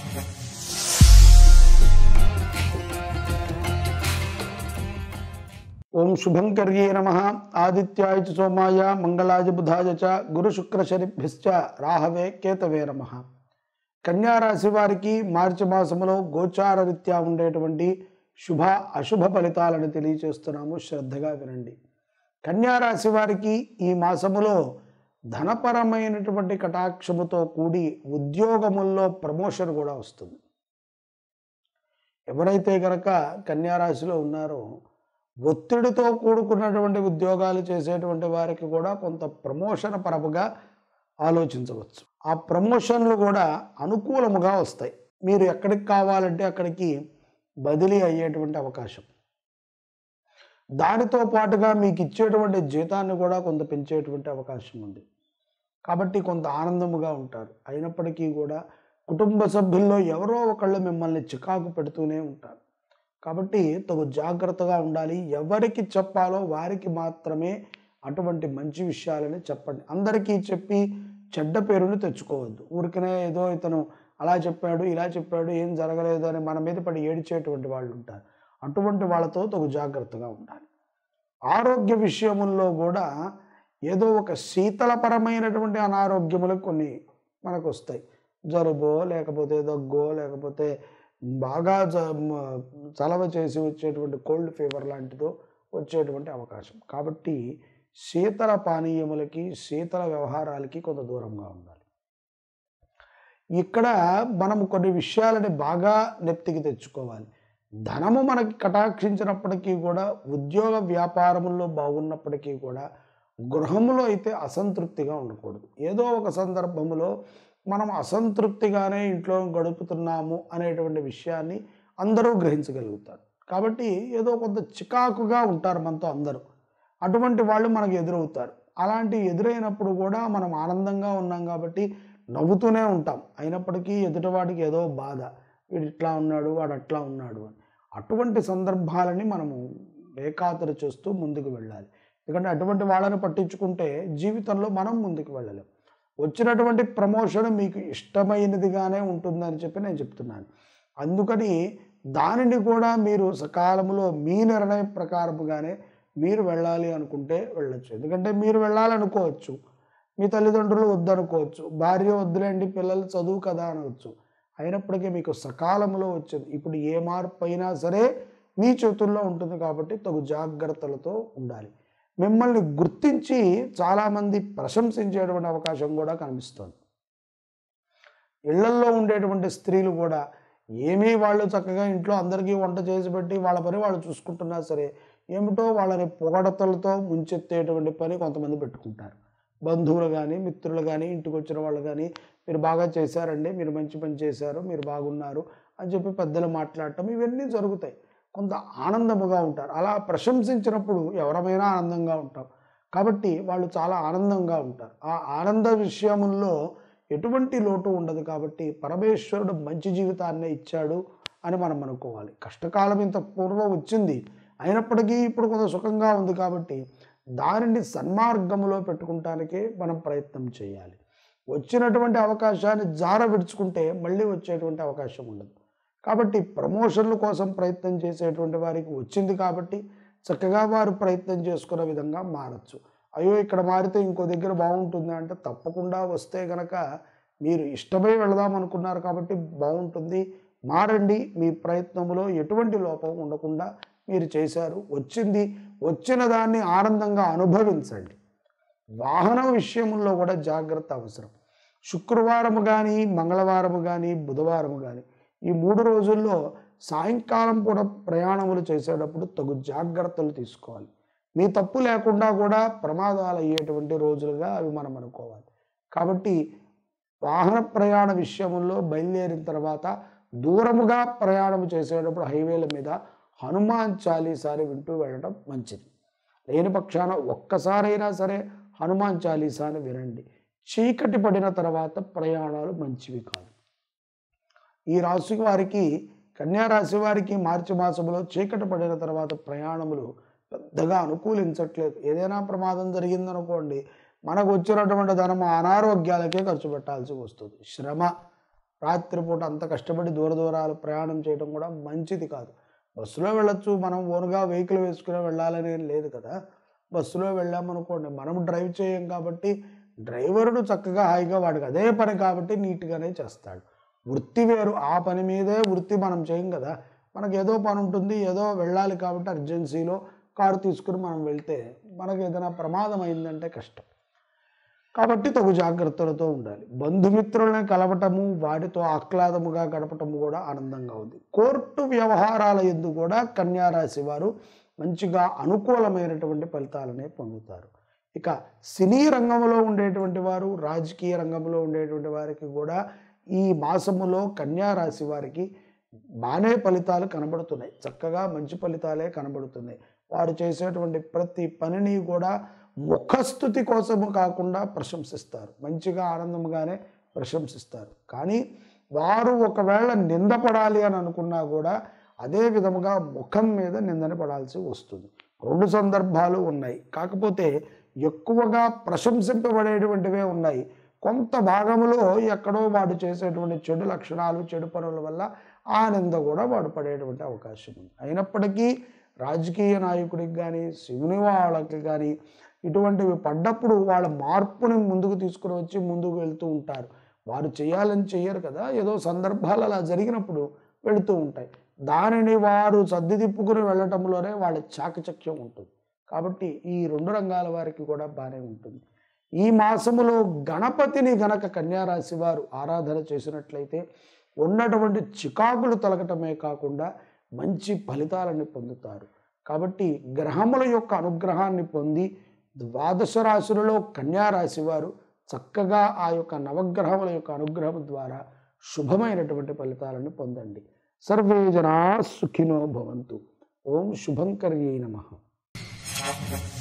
ఓం శుభంకర్యే నమ ఆదిత్యాయ చ సోమాయ మంగళాయ బుధాయ చ గురు శుక్ర శనిభ్యశ్చ రాహవే కేతవే నమ కన్యా రాశి వారికి మార్చి మాసములో గోచార రీత్యా ఉండేటువంటి శుభ అశుభ ఫలితాలను తెలియచేస్తున్నాము శ్రద్ధగా వినండి కన్యా రాశి వారికి ఈ మాసములో ధనపరమైనటువంటి కటాక్షముతో కూడి ఉద్యోగముల్లో ప్రమోషన్ కూడా వస్తుంది ఎవరైతే గనక కన్యా రాశిలో ఉన్నారో ఒత్తిడితో కూడుకున్నటువంటి ఉద్యోగాలు చేసేటువంటి వారికి కూడా కొంత ప్రమోషన్ పరముగా ఆలోచించవచ్చు ఆ ప్రమోషన్లు కూడా అనుకూలముగా వస్తాయి మీరు ఎక్కడికి కావాలంటే అక్కడికి బదిలీ అయ్యేటువంటి అవకాశం దానితో పాటుగా మీకు ఇచ్చేటువంటి జీతాన్ని కూడా కొంత పెంచేటువంటి అవకాశం ఉంది కాబట్టి కొంత ఆనందముగా ఉంటారు అయినప్పటికీ కూడా కుటుంబ సభ్యుల్లో ఎవరో ఒకళ్ళు మిమ్మల్ని చికాకు పెడుతూనే ఉంటారు కాబట్టి తగు జాగ్రత్తగా ఉండాలి ఎవరికి చెప్పాలో వారికి మాత్రమే అటువంటి మంచి విషయాలని చెప్పండి అందరికీ చెప్పి చెడ్డ పేరుని తెచ్చుకోవద్దు ఊరికనే ఏదో ఇతను అలా చెప్పాడు ఇలా చెప్పాడు ఏం జరగలేదు అని మన మీద పడి ఏడిచేటువంటి వాళ్ళు ఉంటారు అటువంటి వాళ్ళతో తగు జాగ్రత్తగా ఉండాలి ఆరోగ్య విషయముల్లో కూడా ఏదో ఒక శీతలపరమైనటువంటి అనారోగ్యములు కొన్ని మనకు వస్తాయి జలుబో లేకపోతే దగ్గో లేకపోతే బాగా జ మ- చలవ చేసి వచ్చేటువంటి కోల్డ్ ఫీవర్ లాంటిదో వచ్చేటువంటి అవకాశం కాబట్టి శీతల పానీయములకి శీతల వ్యవహారాలకి కొంత దూరంగా ఉండాలి ఇక్కడ మనం కొన్ని విషయాలని బాగా నెప్తికి తెచ్చుకోవాలి ధనము మనకి కటాక్షించినప్పటికీ కూడా ఉద్యోగ వ్యాపారముల్లో బాగున్నప్పటికీ కూడా గృహములో అయితే అసంతృప్తిగా ఉండకూడదు ఏదో ఒక సందర్భములో మనం అసంతృప్తిగానే ఇంట్లో గడుపుతున్నాము అనేటువంటి విషయాన్ని అందరూ గ్రహించగలుగుతారు కాబట్టి ఏదో కొంత చికాకుగా ఉంటారు మనతో అందరూ అటువంటి వాళ్ళు మనకు ఎదురవుతారు అలాంటి ఎదురైనప్పుడు కూడా మనం ఆనందంగా ఉన్నాం కాబట్టి నవ్వుతూనే ఉంటాం అయినప్పటికీ ఎదుటివాడికి ఏదో బాధ వీడు ఇట్లా ఉన్నాడు వాడు అట్లా ఉన్నాడు అని అటువంటి సందర్భాలని మనము ఏకాతరు చేస్తూ ముందుకు వెళ్ళాలి ఎందుకంటే అటువంటి వాళ్ళని పట్టించుకుంటే జీవితంలో మనం ముందుకు వెళ్ళలేం వచ్చినటువంటి ప్రమోషన్ మీకు ఇష్టమైనదిగానే ఉంటుందని చెప్పి నేను చెప్తున్నాను అందుకని దానిని కూడా మీరు సకాలంలో మీ నిర్ణయం ప్రకారముగానే మీరు వెళ్ళాలి అనుకుంటే వెళ్ళొచ్చు ఎందుకంటే మీరు వెళ్ళాలనుకోవచ్చు మీ తల్లిదండ్రులు వద్దనుకోవచ్చు భార్య వద్దులేండి పిల్లలు చదువు కదా అనవచ్చు అయినప్పటికీ మీకు సకాలంలో వచ్చేది ఇప్పుడు ఏ మార్పు అయినా సరే మీ చేతుల్లో ఉంటుంది కాబట్టి తగు జాగ్రత్తలతో ఉండాలి మిమ్మల్ని గుర్తించి చాలామంది ప్రశంసించేటువంటి అవకాశం కూడా కనిపిస్తుంది ఇళ్లల్లో ఉండేటువంటి స్త్రీలు కూడా ఏమీ వాళ్ళు చక్కగా ఇంట్లో అందరికీ వంట చేసి పెట్టి వాళ్ళ పని వాళ్ళు చూసుకుంటున్నా సరే ఏమిటో వాళ్ళని పొగడతలతో ముంచెత్తేటువంటి పని కొంతమంది పెట్టుకుంటారు బంధువులు కానీ మిత్రులు కానీ ఇంటికి వచ్చిన వాళ్ళు కానీ మీరు బాగా చేశారండి మీరు మంచి పని చేశారు మీరు బాగున్నారు అని చెప్పి పెద్దలు మాట్లాడటం ఇవన్నీ జరుగుతాయి కొంత ఆనందముగా ఉంటారు అలా ప్రశంసించినప్పుడు ఎవరమైనా ఆనందంగా ఉంటాం కాబట్టి వాళ్ళు చాలా ఆనందంగా ఉంటారు ఆ ఆనంద విషయముల్లో ఎటువంటి లోటు ఉండదు కాబట్టి పరమేశ్వరుడు మంచి జీవితాన్నే ఇచ్చాడు అని మనం అనుకోవాలి కష్టకాలం ఇంత పూర్వం వచ్చింది అయినప్పటికీ ఇప్పుడు కొంత సుఖంగా ఉంది కాబట్టి దానిని సన్మార్గములో పెట్టుకుంటానికే మనం ప్రయత్నం చేయాలి వచ్చినటువంటి అవకాశాన్ని జార విడుచుకుంటే మళ్ళీ వచ్చేటువంటి అవకాశం ఉండదు కాబట్టి ప్రమోషన్ల కోసం ప్రయత్నం చేసేటువంటి వారికి వచ్చింది కాబట్టి చక్కగా వారు ప్రయత్నం చేసుకునే విధంగా మారచ్చు అయ్యో ఇక్కడ మారితే ఇంకో దగ్గర బాగుంటుంది అంటే తప్పకుండా వస్తే గనక మీరు ఇష్టమై వెళదాం అనుకున్నారు కాబట్టి బాగుంటుంది మారండి మీ ప్రయత్నంలో ఎటువంటి లోపం ఉండకుండా మీరు చేశారు వచ్చింది వచ్చిన దాన్ని ఆనందంగా అనుభవించండి వాహనం విషయంలో కూడా జాగ్రత్త అవసరం శుక్రవారము కానీ మంగళవారము కానీ బుధవారము కానీ ఈ మూడు రోజుల్లో సాయంకాలం పూట ప్రయాణములు చేసేటప్పుడు తగు జాగ్రత్తలు తీసుకోవాలి మీ తప్పు లేకుండా కూడా ప్రమాదాలు అయ్యేటువంటి రోజులుగా అవి మనం అనుకోవాలి కాబట్టి వాహన ప్రయాణ విషయంలో బయలుదేరిన తర్వాత దూరముగా ప్రయాణం చేసేటప్పుడు హైవేల మీద హనుమాన్ చాలీసారి వింటూ వెళ్ళడం మంచిది లేని పక్షాన ఒక్కసారైనా సరే హనుమాన్ చాలీసాని వినండి చీకటి పడిన తర్వాత ప్రయాణాలు మంచివి కాదు ఈ రాశి వారికి కన్యా రాశి వారికి మార్చి మాసంలో చీకటి పడిన తర్వాత ప్రయాణములు పెద్దగా అనుకూలించట్లేదు ఏదైనా ప్రమాదం జరిగిందనుకోండి మనకు వచ్చినటువంటి ధనం అనారోగ్యాలకే ఖర్చు పెట్టాల్సి వస్తుంది శ్రమ రాత్రిపూట అంత కష్టపడి దూర దూరాలు ప్రయాణం చేయడం కూడా మంచిది కాదు బస్సులో వెళ్ళొచ్చు మనం ఓన్గా వెహికల్ వేసుకుని వెళ్ళాలని ఏం లేదు కదా బస్సులో వెళ్ళామనుకోండి మనం డ్రైవ్ చేయం కాబట్టి డ్రైవరుడు చక్కగా హాయిగా వాడికి అదే పని కాబట్టి నీట్గానే చేస్తాడు వృత్తి వేరు ఆ పని మీదే వృత్తి మనం చేయం కదా మనకు ఏదో పని ఉంటుంది ఏదో వెళ్ళాలి కాబట్టి అర్జెన్సీలో కారు తీసుకుని మనం వెళ్తే మనకు ఏదైనా ప్రమాదం అయిందంటే కష్టం కాబట్టి తగు జాగ్రత్తలతో ఉండాలి బంధుమిత్రుల్ని కలవటము వాటితో ఆహ్లాదముగా గడపటము కూడా ఆనందంగా ఉంది కోర్టు వ్యవహారాల ఎందు కూడా కన్యారాశి వారు మంచిగా అనుకూలమైనటువంటి ఫలితాలనే పొందుతారు ఇక సినీ రంగంలో ఉండేటువంటి వారు రాజకీయ రంగంలో ఉండేటువంటి వారికి కూడా ఈ మాసములో కన్యారాశి వారికి బాగానే ఫలితాలు కనబడుతున్నాయి చక్కగా మంచి ఫలితాలే కనబడుతున్నాయి వారు చేసేటువంటి ప్రతి పనిని కూడా ముఖస్థుతి కోసము కాకుండా ప్రశంసిస్తారు మంచిగా ఆనందంగానే ప్రశంసిస్తారు కానీ వారు ఒకవేళ నిందపడాలి అని అనుకున్నా కూడా అదే విధముగా ముఖం మీద నిందన పడాల్సి వస్తుంది రెండు సందర్భాలు ఉన్నాయి కాకపోతే ఎక్కువగా ప్రశంసింపబడేటువంటివే ఉన్నాయి కొంత భాగంలో ఎక్కడో వాడు చేసేటువంటి చెడు లక్షణాలు చెడు పనుల వల్ల ఆ నింద కూడా వాడు పడేటువంటి అవకాశం ఉంది అయినప్పటికీ రాజకీయ నాయకుడికి కానీ శివుని వాళ్ళకి కానీ ఇటువంటివి పడ్డప్పుడు వాళ్ళ మార్పుని ముందుకు తీసుకుని వచ్చి ముందుకు వెళ్తూ ఉంటారు వారు చేయాలని చెయ్యరు కదా ఏదో సందర్భాలు అలా జరిగినప్పుడు వెళుతూ ఉంటాయి దానిని వారు సర్దిదిప్పుకుని వెళ్ళటంలోనే వాళ్ళ చాకచక్యం ఉంటుంది కాబట్టి ఈ రెండు రంగాల వారికి కూడా బాగానే ఉంటుంది ఈ మాసములో గణపతిని గనక కన్యారాశి వారు ఆరాధన చేసినట్లయితే ఉన్నటువంటి చికాకులు తొలగటమే కాకుండా మంచి ఫలితాలను పొందుతారు కాబట్టి గ్రహముల యొక్క అనుగ్రహాన్ని పొంది ద్వాదశ రాశులలో కన్యారాశి వారు చక్కగా ఆ యొక్క నవగ్రహముల యొక్క అనుగ్రహం ద్వారా శుభమైనటువంటి ఫలితాలను పొందండి సర్వే జనా సుఖినో భవంతు ఓం శుభంకర్యై నమ